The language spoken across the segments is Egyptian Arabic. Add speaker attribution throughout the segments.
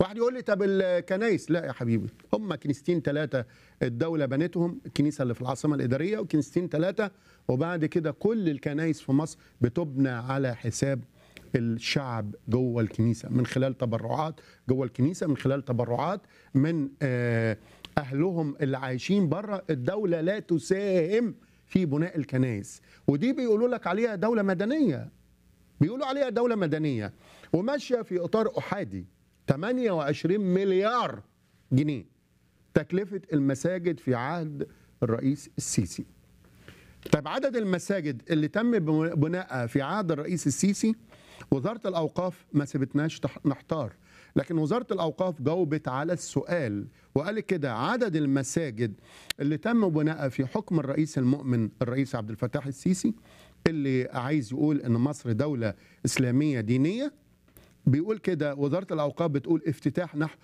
Speaker 1: واحد يقول لي طب الكنايس لا يا حبيبي هم كنيستين ثلاثه الدوله بنتهم الكنيسه اللي في العاصمه الاداريه وكنيستين ثلاثه وبعد كده كل الكنايس في مصر بتبنى على حساب الشعب جوه الكنيسه من خلال تبرعات جوه الكنيسه من خلال تبرعات من آه، اهلهم اللي عايشين بره الدوله لا تساهم في بناء الكنائس ودي بيقولوا لك عليها دوله مدنيه بيقولوا عليها دوله مدنيه وماشيه في اطار احادي 28 مليار جنيه تكلفه المساجد في عهد الرئيس السيسي طيب عدد المساجد اللي تم بنائها في عهد الرئيس السيسي وزاره الاوقاف ما سبتناش تح- نحتار لكن وزاره الاوقاف جاوبت على السؤال وقالت كده عدد المساجد اللي تم بنائها في حكم الرئيس المؤمن الرئيس عبد الفتاح السيسي اللي عايز يقول ان مصر دوله اسلاميه دينيه بيقول كده وزاره الاوقاف بتقول افتتاح نحو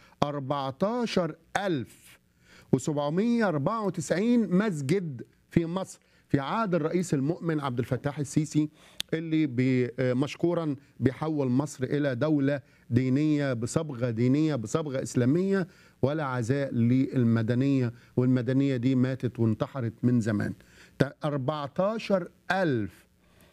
Speaker 1: 14000 و794 مسجد في مصر في عهد الرئيس المؤمن عبد الفتاح السيسي اللي بي مشكورا بيحول مصر الى دوله دينيه بصبغه دينيه بصبغه اسلاميه ولا عزاء للمدنيه والمدنيه دي ماتت وانتحرت من زمان 14000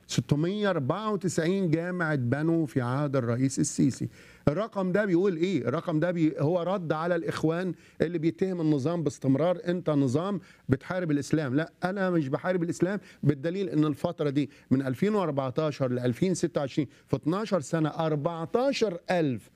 Speaker 1: 694 جامع اتبنوا في عهد الرئيس السيسي الرقم ده بيقول ايه الرقم ده بي هو رد على الاخوان اللي بيتهم النظام باستمرار انت نظام بتحارب الاسلام لا انا مش بحارب الاسلام بالدليل ان الفتره دي من 2014 ل 2026 في 12 سنه 14000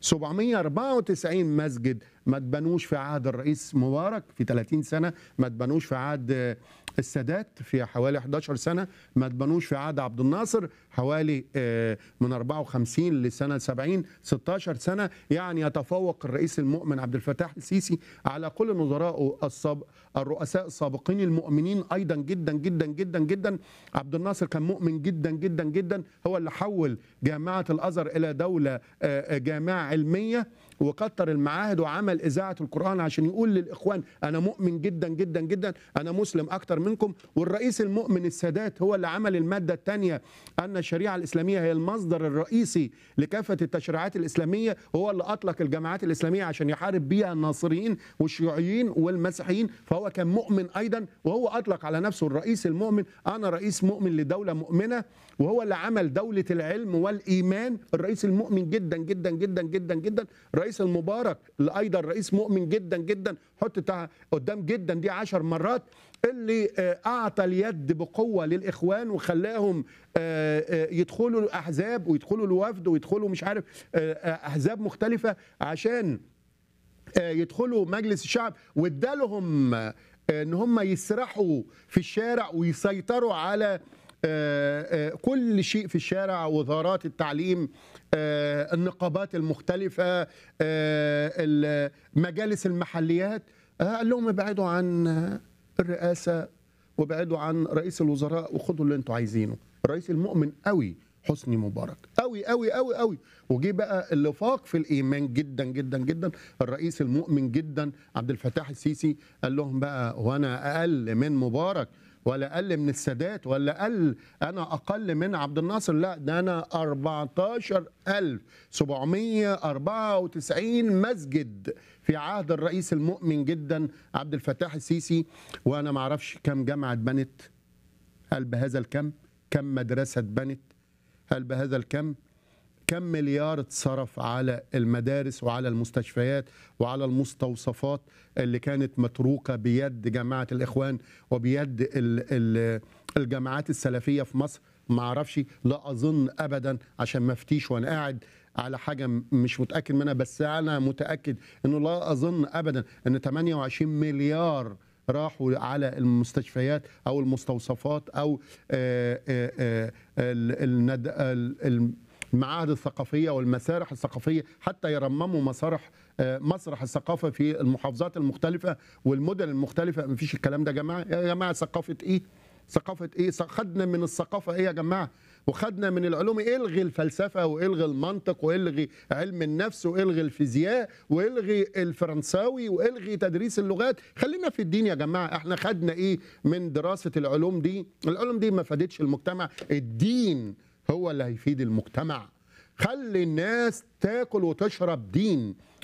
Speaker 1: 794 مسجد ما اتبنوش في عهد الرئيس مبارك في 30 سنه ما اتبنوش في عهد السادات في حوالي 11 سنه ما اتبنوش في عهد عبد الناصر حوالي آه، من 54 لسنه 70 16 سنه يعني يتفوق الرئيس المؤمن عبد الفتاح السيسي على كل نظرائه الصاب الرؤساء السابقين المؤمنين ايضا جدا جدا جدا جدا عبد الناصر كان مؤمن جدا جدا جدا هو اللي حول جامعه الازهر الى دوله آه، آه، جامعه علميه وكتر المعاهد وعمل اذاعه القران عشان يقول للاخوان انا مؤمن جدا جدا جدا انا مسلم اكتر منكم والرئيس المؤمن السادات هو اللي عمل الماده الثانيه ان الشريعه الاسلاميه هي المصدر الرئيسي لكافه التشريعات الاسلاميه وهو اللي اطلق الجماعات الاسلاميه عشان يحارب بيها الناصريين والشيوعيين والمسيحيين فهو كان مؤمن ايضا وهو اطلق على نفسه الرئيس المؤمن انا رئيس مؤمن لدوله مؤمنه وهو اللي عمل دوله العلم والايمان الرئيس المؤمن جدا جدا جدا جدا جدا الرئيس المبارك اللي ايضا رئيس مؤمن جدا جدا حط تع- قدام جدا دي عشر مرات اللي آه، اعطى اليد بقوه للاخوان وخلاهم آه، آه، يدخلوا الاحزاب ويدخلوا الوفد ويدخلوا مش عارف آه، آه، احزاب مختلفه عشان آه، يدخلوا مجلس الشعب وادالهم آه، ان هم يسرحوا في الشارع ويسيطروا على آه، آه، كل شيء في الشارع وزارات التعليم آه، النقابات المختلفة آه، المجالس المحليات آه، قال لهم ابعدوا عن آه، الرئاسة وابعدوا عن رئيس الوزراء وخدوا اللي انتوا عايزينه الرئيس المؤمن قوي حسني مبارك قوي قوي قوي قوي وجي بقى اللي فاق في الايمان جدا جدا جدا الرئيس المؤمن جدا عبد الفتاح السيسي قال لهم بقى وانا اقل من مبارك ولا اقل من السادات ولا اقل انا اقل من عبد الناصر لا ده انا 14794 مسجد في عهد الرئيس المؤمن جدا عبد الفتاح السيسي وانا ما اعرفش كم جامعه اتبنت هل بهذا الكم كم مدرسه اتبنت هل بهذا الكم كم مليار اتصرف على المدارس وعلى المستشفيات وعلى المستوصفات اللي كانت متروكة بيد جماعة الإخوان وبيد ال ال الجماعات السلفية في مصر ما اعرفش لا أظن أبدا عشان ما افتيش وأنا قاعد على حاجة م- مش متأكد منها بس أنا متأكد أنه لا أظن أبدا أن 28 مليار راحوا على المستشفيات او المستوصفات او آه، آه، آه، ال- الند- ال- المعاهد الثقافيه والمسارح الثقافيه حتى يرمموا مسارح آه، مسرح الثقافه في المحافظات المختلفه والمدن المختلفه مفيش الكلام ده يا جماعه يا جماعه ثقافه ايه ثقافه ايه خدنا من الثقافه ايه يا جماعه وخدنا من العلوم الغي الفلسفه والغي المنطق والغي علم النفس والغي الفيزياء والغي الفرنساوي والغي تدريس اللغات خلينا في الدين يا جماعه احنا خدنا ايه من دراسه العلوم دي العلوم دي ما فادتش المجتمع الدين هو اللي هيفيد المجتمع خلي الناس تاكل وتشرب دين